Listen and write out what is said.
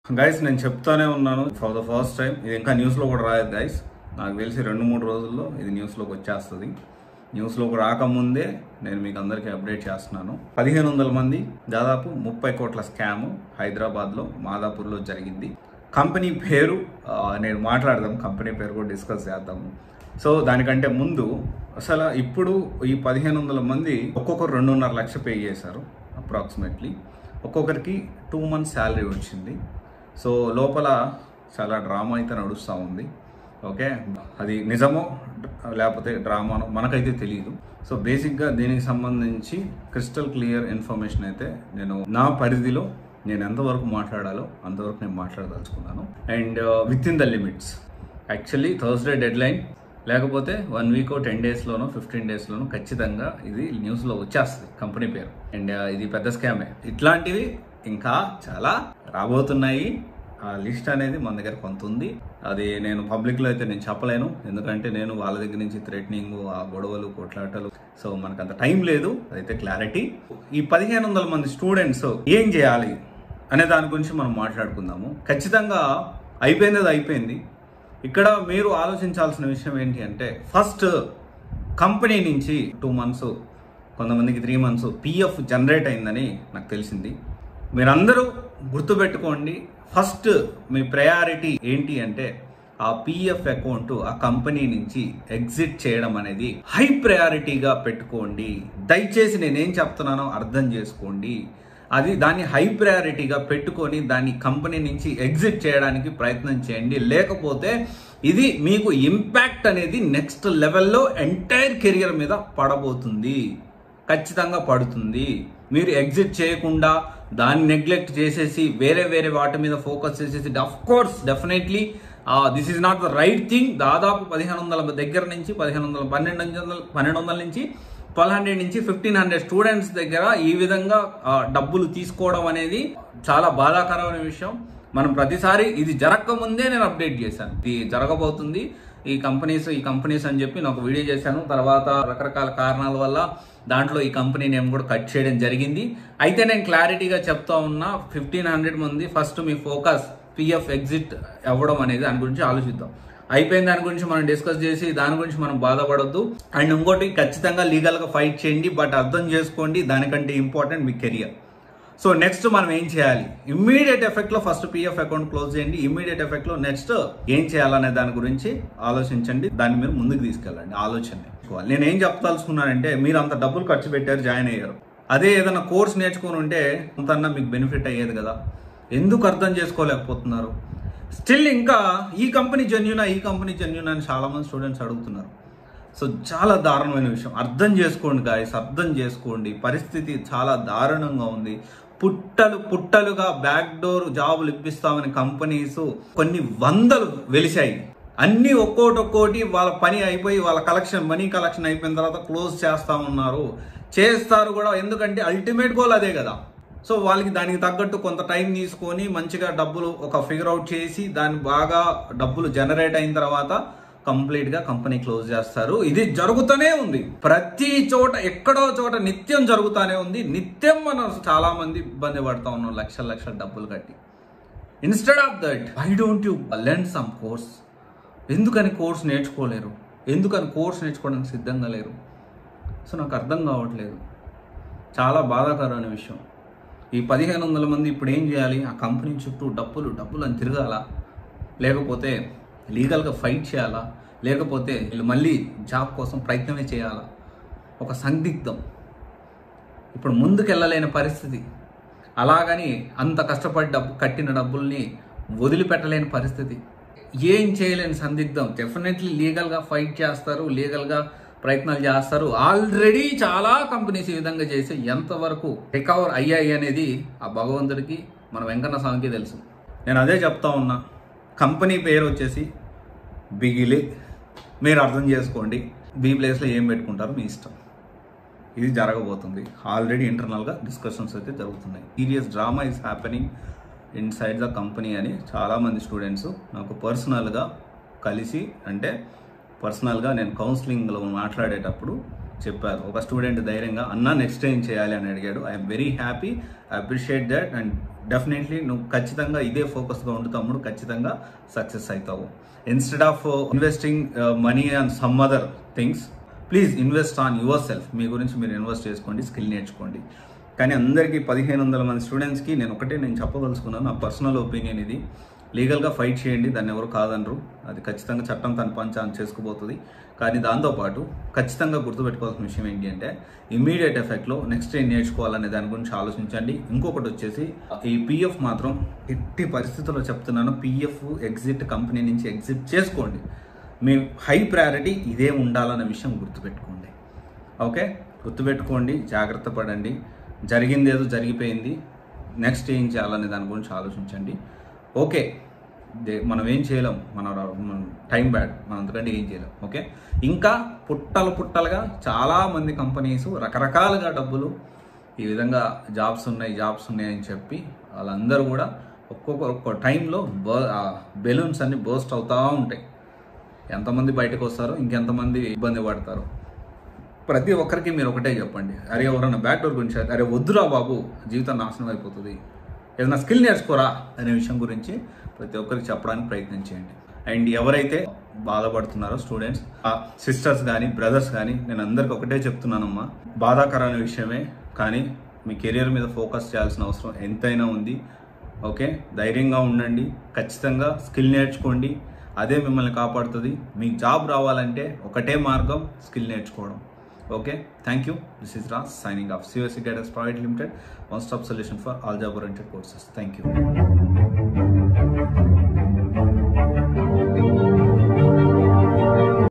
guys నేను చెప్తానే ఉన్నాను ఫర్ ద ఫస్ట్ టైం ఇది ఇంకా న్యూస్లో కూడా రాలేదు గైస్ నాకు తెలిసి రెండు మూడు రోజుల్లో ఇది న్యూస్లోకి వచ్చేస్తుంది న్యూస్లోకి రాకముందే నేను మీకు అందరికీ అప్డేట్ చేస్తున్నాను పదిహేను వందల మంది దాదాపు ముప్పై కోట్ల స్కామ్ హైదరాబాద్లో మాదాపూర్లో జరిగింది కంపెనీ పేరు ఆ, నేను మాట్లాడదాం కంపెనీ పేరు కూడా డిస్కస్ చేద్దాము సో దానికంటే ముందు అసలు ఇప్పుడు ఈ పదిహేను వందల మంది ఒక్కొక్కరు రెండున్నర లక్ష పే చేశారు అప్రాక్సిమేట్లీ ఒక్కొక్కరికి టూ మంత్స్ శాలరీ వచ్చింది సో లోపల చాలా డ్రామా అయితే నడుస్తూ ఉంది ఓకే అది నిజమో లేకపోతే డ్రామానో మనకైతే తెలియదు సో బేసిక్గా దీనికి సంబంధించి క్రిస్టల్ క్లియర్ ఇన్ఫర్మేషన్ అయితే నేను నా పరిధిలో నేను ఎంతవరకు మాట్లాడాలో అంతవరకు నేను మాట్లాడదలుచుకున్నాను and within the limits actually Thursday deadline లేకపోతే వన్ వీక్ టెన్ డేస్లోనో ఫిఫ్టీన్ డేస్లోనో ఖచ్చితంగా ఇది న్యూస్లో వచ్చేస్తుంది కంపెనీ పేరు అండ్ ఇది పెద్ద స్కామే ఇట్లాంటివి ఇంకా చాలా రాబోతున్నాయి ఆ లిస్ట్ అనేది మన దగ్గర కొంత ఉంది అది నేను పబ్లిక్లో అయితే నేను చెప్పలేను ఎందుకంటే నేను వాళ్ళ దగ్గర నుంచి థ్రెటనింగ్ ఆ గొడవలు కొట్లాటలు సో మనకు అంత టైం లేదు అదైతే క్లారిటీ ఈ పదిహేను వందల మంది స్టూడెంట్స్ ఏం చేయాలి అనే దాని గురించి మనం మాట్లాడుకుందాము ఖచ్చితంగా అయిపోయింది అది అయిపోయింది ఇక్కడ మీరు ఆలోచించాల్సిన విషయం ఏంటి అంటే ఫస్ట్ కంపెనీ నుంచి టూ మంత్స్ కొంతమందికి త్రీ మంత్స్ పిఎఫ్ జనరేట్ అయిందని నాకు తెలిసింది మీరందరూ గుర్తుపెట్టుకోండి ఫస్ట్ మీ ప్రయారిటీ ఏంటి అంటే ఆ పిఎఫ్ అకౌంట్ ఆ కంపెనీ నుంచి ఎగ్జిట్ చేయడం అనేది హై ప్రయారిటీగా పెట్టుకోండి దయచేసి నేనేం చెప్తున్నానో అర్థం చేసుకోండి అది దాన్ని హై ప్రయారిటీగా పెట్టుకొని దాన్ని కంపెనీ నుంచి ఎగ్జిట్ చేయడానికి ప్రయత్నం చేయండి లేకపోతే ఇది మీకు ఇంపాక్ట్ అనేది నెక్స్ట్ లెవెల్లో ఎంటైర్ కెరియర్ మీద పడబోతుంది ఖచ్చితంగా పడుతుంది మీరు ఎగ్జిట్ చేయకుండా దాన్ని నెగ్లెక్ట్ చేసేసి వేరే వేరే వాటి మీద ఫోకస్ చేసేసి of course definitely this is not the right thing దాదాపు పదిహేను వందల దగ్గర నుంచి పదిహేను వందల పన్నెండు వందల పన్నెండు వందల నుంచి ట్వెల్వ్ హండ్రెడ్ నుంచి ఫిఫ్టీన్ హండ్రెడ్ స్టూడెంట్స్ దగ్గర ఈ విధంగా ఆ, డబ్బులు తీసుకోవడం అనేది చాలా బాధాకరమైన విషయం మనం ప్రతిసారి ఇది జరగక ముందే నేను అప్డేట్ చేశాను ఇది జరగబోతుంది ఈ కంపెనీస్ ఈ కంపెనీస్ అని చెప్పి నేను ఒక వీడియో చేశాను తర్వాత రకరకాల కారణాల వల్ల దాంట్లో ఈ కంపెనీ నేమ్ కూడా కట్ చేయడం జరిగింది అయితే నేను క్లారిటీగా చెప్తా ఉన్నా ఫిఫ్టీన్ హండ్రెడ్ మంది ఫస్ట్ మీ ఫోకస్ పిఎఫ్ ఎగ్జిట్ అవ్వడం అనేది దాని గురించి ఆలోచిద్దాం అయిపోయిన దాని గురించి మనం డిస్కస్ చేసి దాని గురించి మనం బాధపడొద్దు అండ్ ఇంకోటి ఖచ్చితంగా లీగల్గా ఫైట్ చేయండి బట్ అర్థం చేసుకోండి దానికంటే ఇంపార్టెంట్ మీ కెరియర్ సో నెక్స్ట్ మనం ఏం చేయాలి ఇమ్మీడియట్ ఎఫెక్ట్ లో ఫస్ట్ పిఎఫ్ అకౌంట్ క్లోజ్ చేయండి ఇమ్మీడియట్ ఎఫెక్ట్ లో నెక్స్ట్ ఏం చేయాలనే దాని గురించి ఆలోచించండి దాన్ని మీరు ముందుకు తీసుకెళ్ళండి ఆలోచన నేను ఏం చెప్పదలుచుకున్నానంటే మీరు అంత డబ్బులు ఖర్చు పెట్టారు జాయిన్ అయ్యారు అదే ఏదైనా కోర్స్ నేర్చుకుని ఉంటే అంతన్నా మీకు బెనిఫిట్ అయ్యేది కదా ఎందుకు అర్థం చేసుకోలేకపోతున్నారు స్టిల్ ఇంకా ఈ కంపెనీ జెన్యునా ఈ కంపెనీ జెన్యునా అని చాలా మంది స్టూడెంట్స్ అడుగుతున్నారు సో చాలా దారుణమైన విషయం అర్థం చేసుకోండి గాయస్ అర్థం చేసుకోండి పరిస్థితి చాలా దారుణంగా ఉంది పుట్టలు పుట్టలుగా బ్యాక్ డోర్ జాబులు ఇప్పిస్తామని కంపెనీస్ కొన్ని వందలు వెలిశాయి అన్ని ఒక్కోటి ఒక్కోటి వాళ్ళ పని అయిపోయి వాళ్ళ కలెక్షన్ మనీ కలెక్షన్ అయిపోయిన తర్వాత క్లోజ్ చేస్తా ఉన్నారు చేస్తారు కూడా ఎందుకంటే అల్టిమేట్ గోల్ అదే కదా సో వాళ్ళకి దానికి తగ్గట్టు కొంత టైం తీసుకొని మంచిగా డబ్బులు ఒక ఫిగర్ అవుట్ చేసి దాన్ని బాగా డబ్బులు జనరేట్ అయిన తర్వాత కంప్లీట్ గా కంపెనీ క్లోజ్ చేస్తారు ఇది జరుగుతూనే ఉంది ప్రతి చోట ఎక్కడో చోట నిత్యం జరుగుతూనే ఉంది నిత్యం మనం చాలా మంది ఇబ్బంది పడతా ఉన్నాం లక్షల లక్షల డబ్బులు కట్టి instead of that why don't you learn some course ఎందుకని కోర్స్ నేర్చుకోలేరు ఎందుకని కోర్స్ నేర్చుకోవడానికి సిద్ధంగా లేరు సో నాకు అర్థం కావట్లేదు చాలా బాధాకరమైన విషయం ఈ పదిహేను వందల మంది ఇప్పుడు ఏం చేయాలి ఆ కంపెనీ చుట్టూ డబ్బులు డబ్బులు అని తిరగాలా లేకపోతే లీగల్గా ఫైట్ చేయాలా లేకపోతే వీళ్ళు మళ్ళీ జాబ్ కోసం ప్రయత్నమే చేయాలా ఒక సందిగ్ధం ఇప్పుడు ముందుకెళ్ళలేని పరిస్థితి అలాగని అంత కష్టపడి డబ్బు కట్టిన డబ్బుల్ని వదిలిపెట్టలేని పరిస్థితి ఏం చేయలేని సందిగ్ధం డెఫినెట్లీ లీగల్గా ఫైట్ చేస్తారు లీగల్గా ప్రయత్నాలు చేస్తారు ఆల్రెడీ చాలా కంపెనీస్ ఈ విధంగా చేసి ఎంతవరకు రికవర్ అయ్యాయి అనేది ఆ భగవంతుడికి మన వెంకన్న స్వామికి తెలుసు నేను అదే చెప్తా ఉన్నా కంపెనీ పేరు వచ్చేసి బిగిలి మీరు అర్థం చేసుకోండి బీ ప్లేస్లో ఏం పెట్టుకుంటారో మీ ఇష్టం ఇది జరగబోతుంది ఆల్రెడీ ఇంటర్నల్గా డిస్కషన్స్ అయితే జరుగుతున్నాయి serious drama is happening inside the company అని చాలామంది స్టూడెంట్స్ నాకు పర్సనల్గా కలిసి అంటే పర్సనల్గా నేను కౌన్సిలింగ్లో మాట్లాడేటప్పుడు చెప్పారు ఒక స్టూడెంట్ ధైర్యంగా అన్న నెక్స్ట్ ఏం చేయాలి అని అడిగాడు I'm very happy I appreciate that and definitely నువ్వు ఖచ్చితంగా ఇదే ఫోకస్గా ఉండు తమ్ముడు ఖచ్చితంగా సక్సెస్ అవుతావు instead of investing money and some other things please invest on yourself మీ గురించి మీరు ఇన్వెస్ట్ చేసుకోండి స్కిల్ నేర్చుకోండి కానీ అందరికీ పదిహేను వందల మంది స్టూడెంట్స్కి నేను ఒకటే నేను చెప్పదలుచుకున్నాను నా పర్సనల్ ఒపీనియన్ ఇది లీగల్గా ఫైట్ చేయండి దాన్ని ఎవరు కాదనరు అది ఖచ్చితంగా చట్టం తన పంచాన్ని చేసుకుపోతుంది కానీ దాంతోపాటు ఖచ్చితంగా గుర్తుపెట్టుకోవాల్సిన విషయం ఏంటి అంటే ఇమీడియట్ ఎఫెక్ట్లో నెక్స్ట్ ఏం నేర్చుకోవాలనే దాని గురించి ఆలోచించండి ఇంకొకటి వచ్చేసి ఈ పిఎఫ్ మాత్రం ఎట్టి పరిస్థితుల్లో చెప్తున్నాను పిఎఫ్ ఎగ్జిట్ కంపెనీ నుంచి ఎగ్జిట్ చేసుకోండి మీ హై ప్రయారిటీ ఇదే ఉండాలన్న విషయం గుర్తుపెట్టుకోండి ఓకే గుర్తుపెట్టుకోండి జాగ్రత్త పడండి జరిగింది ఏదో జరిగిపోయింది నెక్స్ట్ ఏం చేయాలనే దాని గురించి ఆలోచించండి ఓకే దే- మనం ఏం చేయలేం మన టైం బ్యాడ్ మనం అందుకంటే ఏం చేయలేం ఓకే ఇంకా పుట్టలు పుట్టలుగా చాలా మంది కంపెనీస్ రకరకాలుగా డబ్బులు ఈ విధంగా జాబ్స్ ఉన్నాయి జాబ్స్ ఉన్నాయి అని చెప్పి వాళ్ళందరూ కూడా ఒక్కొక్క ఒక్కొక్క టైంలో బ బెలూన్స్ అన్ని బర్స్ట్ అవుతూ ఉంటాయి ఎంతమంది బయటకు వస్తారో ఇంకెంతమంది ఇబ్బంది పడతారు ప్రతి ఒక్కరికి మీరు ఒకటే చెప్పండి అరే ఎవరన్నా బ్యాక్ డోర్ గురించి అరే వద్దురా బాబు జీవితం నాశనం అయిపోతుంది ఏదైనా స్కిల్ నేర్చుకోరా అనే విషయం గురించి ప్రతి ఒక్కరికి చెప్పడానికి ప్రయత్నం చేయండి అండ్ ఎవరైతే బాధపడుతున్నారో స్టూడెంట్స్ ఆ సిస్టర్స్ కానీ బ్రదర్స్ కానీ నేను అందరికి ఒకటే చెప్తున్నానమ్మా బాధాకరమైన విషయమే కానీ మీ కెరియర్ మీద ఫోకస్ చేయాల్సిన అవసరం ఎంతైనా ఉంది ఓకే ధైర్యంగా ఉండండి ఖచ్చితంగా స్కిల్ నేర్చుకోండి అదే మిమ్మల్ని కాపాడుతుంది మీకు జాబ్ రావాలంటే ఒకటే మార్గం స్కిల్ నేర్చుకోవడం okay thank you this is Ross signing off CSC guidance private limited one stop solution for all job oriented courses thank you